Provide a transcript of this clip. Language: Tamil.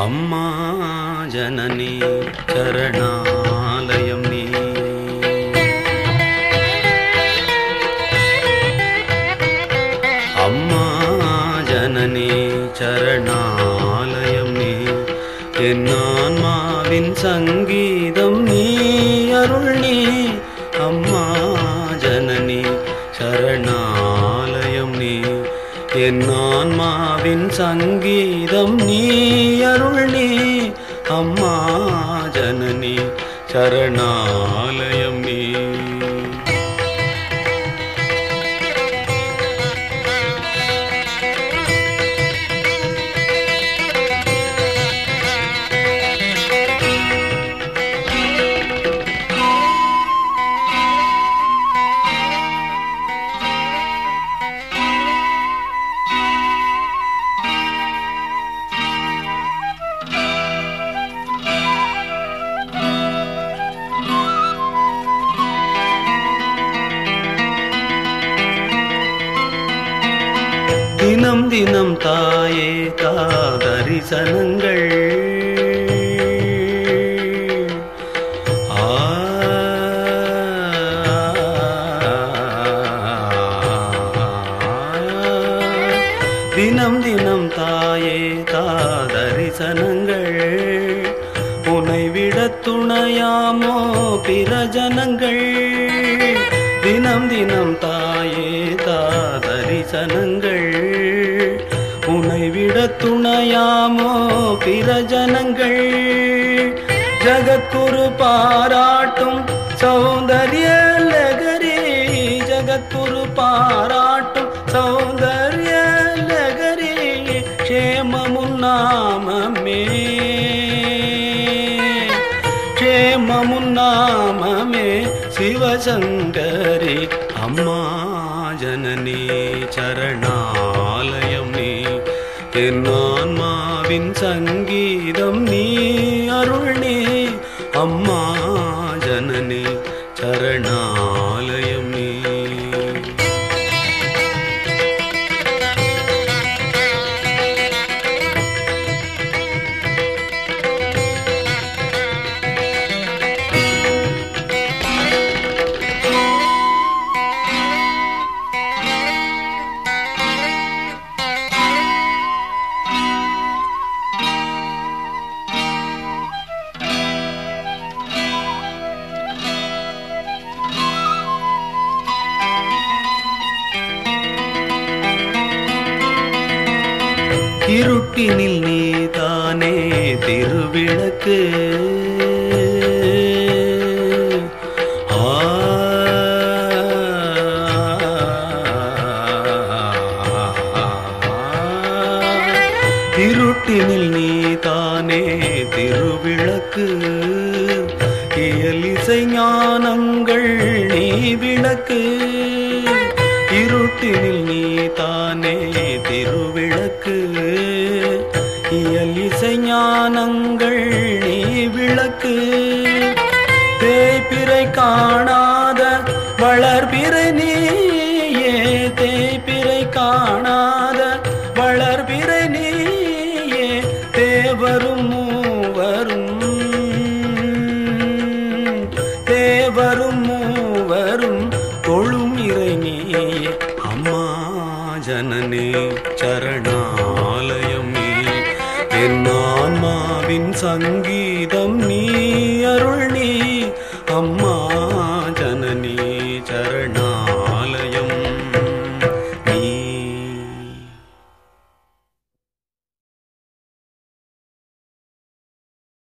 அம்மா ஜனனி சரணாலயம் நீ அம்மா ஜனனி சரணாலயம் நீ என் ஆன்மாவின் சங்கீதம் நீ அருள் நீ அம்மா ஜனனி சரணாலயம் நீ என் ஆன்மாவின் சங்கீதம் நீ அருள் நீ அம்மா ஜனனி சரணாலயம் நீ தினம் தினம் தாயே காதரிசனங்கள் ஆ தினம் தினம் தாயே காதரிசனங்கள் உனை விட துணையாமோ பிற ஜனங்கள் தினம் தினம் தாயே தாதரிசனங்கள் உனை விட துணையாமோ பிற ஜனங்கள் ஜகத்குரு பாராட்டும் சௌந்தர்ய லகரி ஜகத்குரு பாராட்டும் சௌந்தர்ய லகரி க்ஷேமமுன் நாமமே க்ஷேமமுன் நாமமே சிவசங்கரி அம்மா ஜனனி சரணாலயம் நீ என் ஆன்மாவின் சங்கீதம் நீ அருள் நீ அம்மா ஜனனி சரணாலயம் நீ இருட்டினில் நீ தானே திருவிளக்கு ஆ இருட்டினில் நீ தானே திருவிளக்கு இயலிசை ஞானங்கள் நீ விளக்கு இருட்டினில் நீ தானே திருவிளக்கு இயலிசை ஞானங்கள் நீ விளக்கு தேய்பிறை காணாத வளர்பிறை நீயே தேய்பிறை காணாத வளர்பிறை நீயே தேவரும் மூவரும் தேவரும் மூவரும் தொழும் இறை நீயே அம்மா ஜனனே சரணாலயம் நீ என் ஆன்மாவின் சங்கீதம் நீ அருள் நீ அம்மா